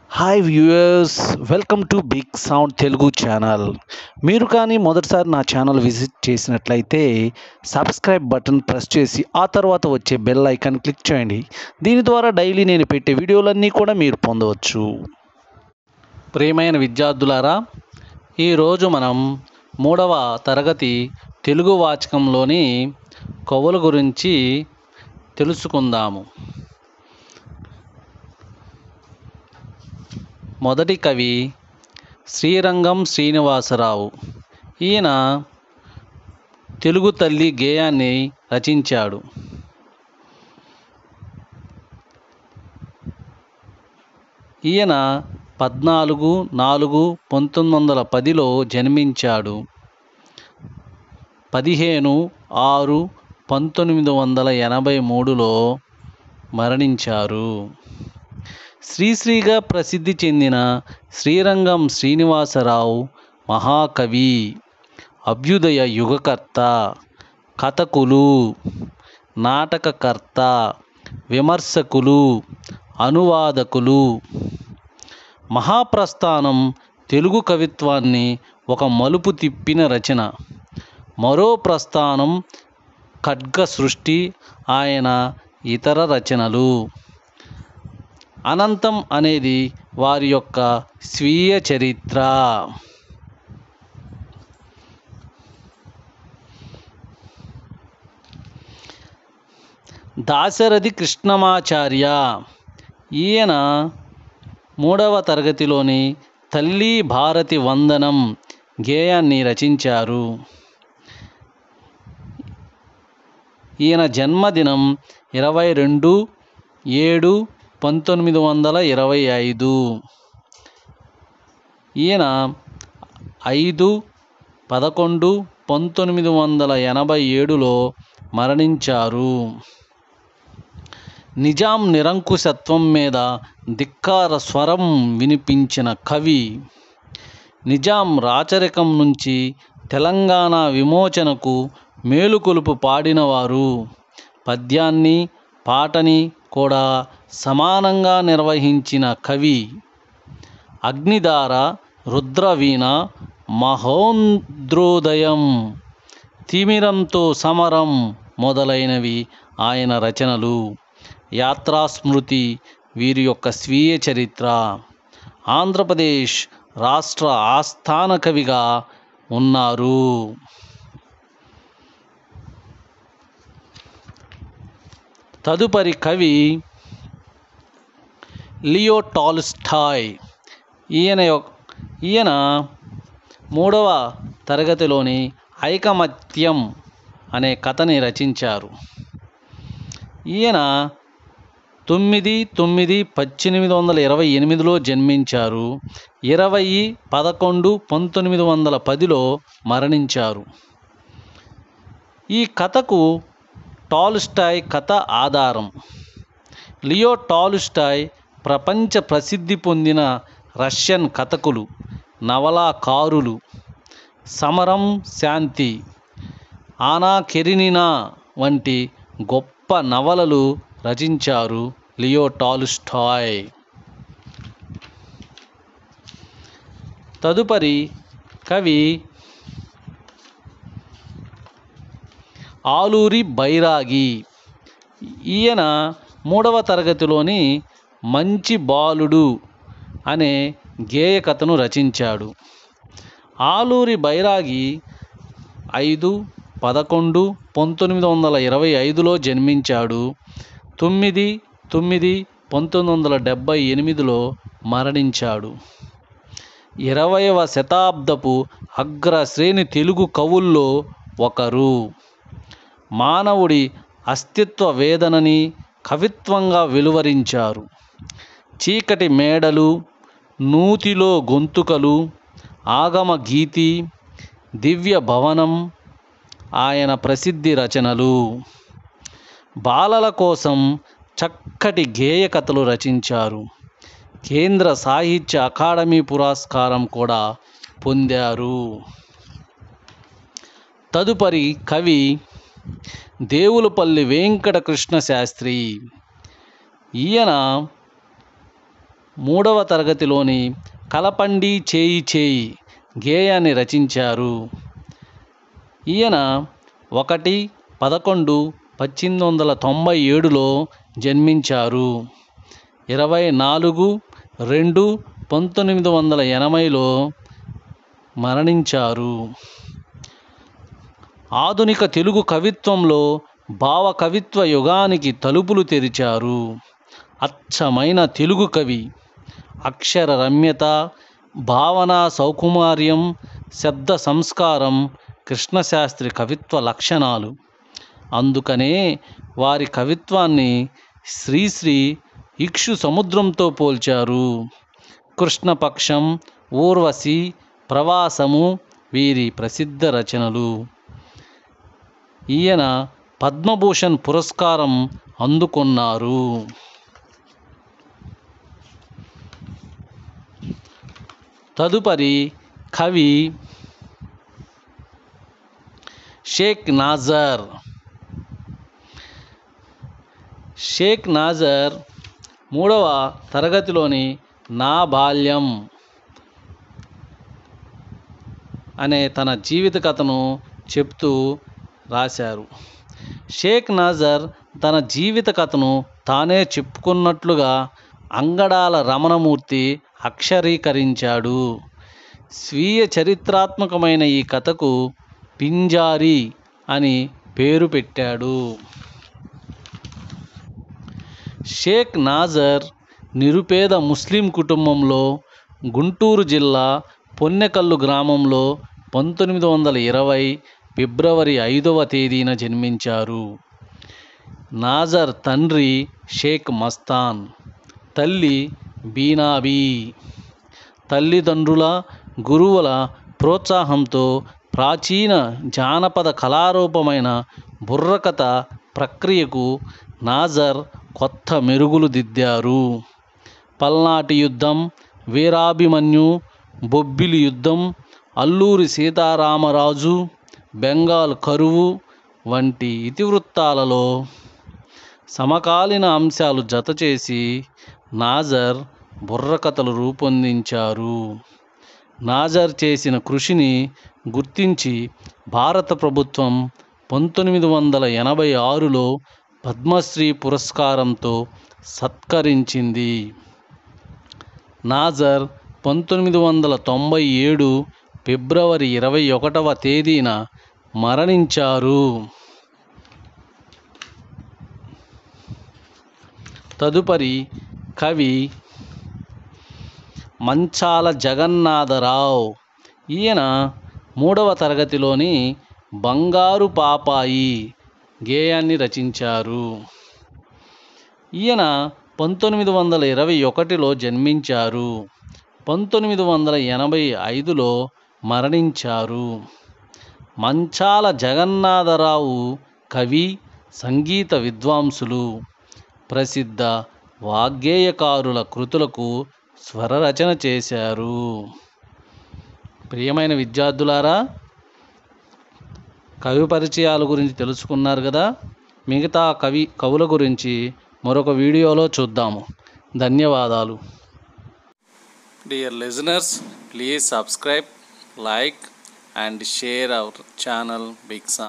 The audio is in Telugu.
hi viewers welcome to big sound Telugu channel మీరు కానీ మొదటిసారి నా ఛానల్ విజిట్ చేసినట్లయితే సబ్స్క్రైబ్ బటన్ ప్రెస్ చేసి ఆ తర్వాత వచ్చే బెల్ ఐకాన్ క్లిక్ చేయండి దీని ద్వారా డైలీ నేను పెట్టే వీడియోలన్నీ కూడా మీరు పొందవచ్చు ప్రియమైన విద్యార్థులారా ఈరోజు మనం మూడవ తరగతి తెలుగు వాచకంలోని కొవ్వుల గురించి తెలుసుకుందాము మొదటి కవి శ్రీరంగం శ్రీనివాసరావు ఈయన తెలుగు తల్లి గేయాన్ని రచించాడు ఈయన పద్నాలుగు నాలుగు పంతొమ్మిది వందల పదిలో జన్మించాడు పదిహేను ఆరు పంతొమ్మిది వందల ఎనభై మూడులో మరణించారు శ్రీశ్రీగా ప్రసిద్ధి చెందిన శ్రీరంగం శ్రీనివాసరావు మహాకవి అభ్యుదయ యుగకర్త కథకులు నాటకకర్త విమర్శకులు అనువాదకులు మహాప్రస్థానం తెలుగు కవిత్వాన్ని ఒక మలుపు తిప్పిన రచన మరో ప్రస్థానం ఖడ్గ సృష్టి ఆయన ఇతర రచనలు అనంతం అనేది వారి యొక్క స్వీయ చరిత్ర దాశరథి కృష్ణమాచార్య ఈయన మూడవ తరగతిలోని తల్లి భారతి వందనం గేయాన్ని రచించారు ఈయన జన్మదినం ఇరవై రెండు ఏడు పంతొమ్మిది వందల ఇరవై ఐదు ఈయన ఐదు పదకొండు పంతొమ్మిది వందల ఎనభై ఏడులో మరణించారు నిజాం నిరంకుశత్వం మీద ధిక్కార స్వరం వినిపించిన కవి నిజాం రాచరికం నుంచి తెలంగాణ విమోచనకు మేలుకొలుపు పాడినవారు పద్యాన్ని పాటని కూడా సమానంగా నిర్వహించిన కవి అగ్నిధార రుద్రవీణ మహోంద్రోదయం తిమిరంతో సమరం మొదలైనవి ఆయన రచనలు యాత్రాస్మృతి వీరి యొక్క స్వీయ చరిత్ర ఆంధ్రప్రదేశ్ రాష్ట్ర ఆస్థాన కవిగా ఉన్నారు తదుపరి కవి లియో టాల్స్టాయ్ ఈయన యొక్- ఈయన మూడవ తరగతిలోని ఐకమత్యం అనే కథని రచించారు ఈయన తొమ్మిది తొమ్మిది పద్దెనిమిది వందల ఇరవై ఎనిమిదిలో జన్మించారు ఇరవై పదకొండు పంతొమ్మిది వందల పదిలో మరణించారు ఈ కథకు టాల్స్టాయ్ కథ ఆధారం లియో టాల్స్టాయ్ ప్రపంచ ప్రసిద్ధి పొందిన రష్యన్ కథకులు నవలాకారులు సమరం శాంతి ఆనా కెరినినా వంటి గొప్ప నవలలు రచించారు లియో టాల్స్టాయ్ తదుపరి కవి ఆలూరి బైరాగి ఈయన మూడవ తరగతిలోని మంచి బాలుడు అనే గేయ కథను రచించాడు ఆలూరి బైరాగి ఐదు పదకొండు పంతొమ్మిది వందల ఇరవై ఐదులో జన్మించాడు తొమ్మిది తొమ్మిది పంతొమ్మిది వందల డెబ్భై ఎనిమిదిలో మరణించాడు ఇరవైవ శతాబ్దపు అగ్రశ్రేణి తెలుగు కవుల్లో ఒకరు మానవుడి అస్తిత్వ వేదనని కవిత్వంగా వెలువరించారు చీకటి మేడలు నూతిలో గొంతుకలు ఆగమ గీతి దివ్య భవనం ఆయన ప్రసిద్ధి రచనలు బాలల కోసం చక్కటి గేయ కథలు రచించారు కేంద్ర సాహిత్య అకాడమీ పురస్కారం కూడా పొందారు తదుపరి కవి దేవులపల్లి వెంకటకృష్ణ శాస్త్రి ఈయన మూడవ తరగతిలోని కలపండి చేయి చేయి గేయాన్ని రచించారు ఈయన ఒకటి పదకొండు పద్దెనిమిది వందల తొంభై ఏడులో జన్మించారు ఇరవై నాలుగు రెండు పంతొమ్మిది వందల ఎనభైలో మరణించారు ఆధునిక తెలుగు కవిత్వంలో భావ కవిత్వ యుగానికి తలుపులు తెరిచారు అచ్చమైన తెలుగు కవి అక్షర రమ్యత భావన సౌకుమార్యం శబ్ద సంస్కారం కృష్ణశాస్త్రి కవిత్వ లక్షణాలు అందుకనే వారి కవిత్వాన్ని శ్రీశ్రీ ఇక్షు సముద్రంతో పోల్చారు కృష్ణపక్షం ఊర్వశి ప్రవాసము వీరి ప్రసిద్ధ రచనలు ఈయన పద్మభూషణ్ పురస్కారం అందుకున్నారు తదుపరి కవి షేక్ నాజర్ షేక్ నాజర్ మూడవ తరగతిలోని నా బాల్యం అనే తన జీవిత కథను చెప్తూ రాశారు షేక్ నాజర్ తన జీవిత కథను తానే చెప్పుకున్నట్లుగా అంగడాల రమణమూర్తి అక్షరీకరించాడు స్వీయ చరిత్రాత్మకమైన ఈ కథకు పింజారి అని పేరు పెట్టాడు షేక్ నాజర్ నిరుపేద ముస్లిం కుటుంబంలో గుంటూరు జిల్లా పొన్నెకల్లు గ్రామంలో పంతొమ్మిది వందల ఇరవై ఫిబ్రవరి ఐదవ తేదీన జన్మించారు నాజర్ తండ్రి షేక్ మస్తాన్ తల్లి బీనాబీ తల్లిదండ్రుల గురువుల ప్రోత్సాహంతో ప్రాచీన జానపద కళారూపమైన బుర్రకథ ప్రక్రియకు నాజర్ కొత్త మెరుగులు దిద్దారు పల్నాటి యుద్ధం వీరాభిమన్యు బొబ్బిలి యుద్ధం అల్లూరి సీతారామరాజు బెంగాల్ కరువు వంటి ఇతివృత్తాలలో సమకాలీన అంశాలు జతచేసి నాజర్ బుర్రకథలు రూపొందించారు నాజర్ చేసిన కృషిని గుర్తించి భారత ప్రభుత్వం పంతొమ్మిది వందల ఎనభై ఆరులో పద్మశ్రీ పురస్కారంతో సత్కరించింది నాజర్ పంతొమ్మిది వందల తొంభై ఏడు ఫిబ్రవరి ఇరవై ఒకటవ తేదీన మరణించారు తదుపరి కవి మంచాల జగన్నాథరావు ఈయన మూడవ తరగతిలోని బంగారు పాపాయి గేయాన్ని రచించారు ఈయన పంతొమ్మిది వందల ఇరవై ఒకటిలో జన్మించారు పంతొమ్మిది వందల ఎనభై ఐదులో మరణించారు మంచాల జగన్నాథరావు కవి సంగీత విద్వాంసులు ప్రసిద్ధ వాగ్గేయకారుల కృతులకు స్వరరచన చేశారు ప్రియమైన విద్యార్థులారా కవి పరిచయాల గురించి తెలుసుకున్నారు కదా మిగతా కవి కవుల గురించి మరొక వీడియోలో చూద్దాము ధన్యవాదాలు dear listeners please subscribe like and share our channel big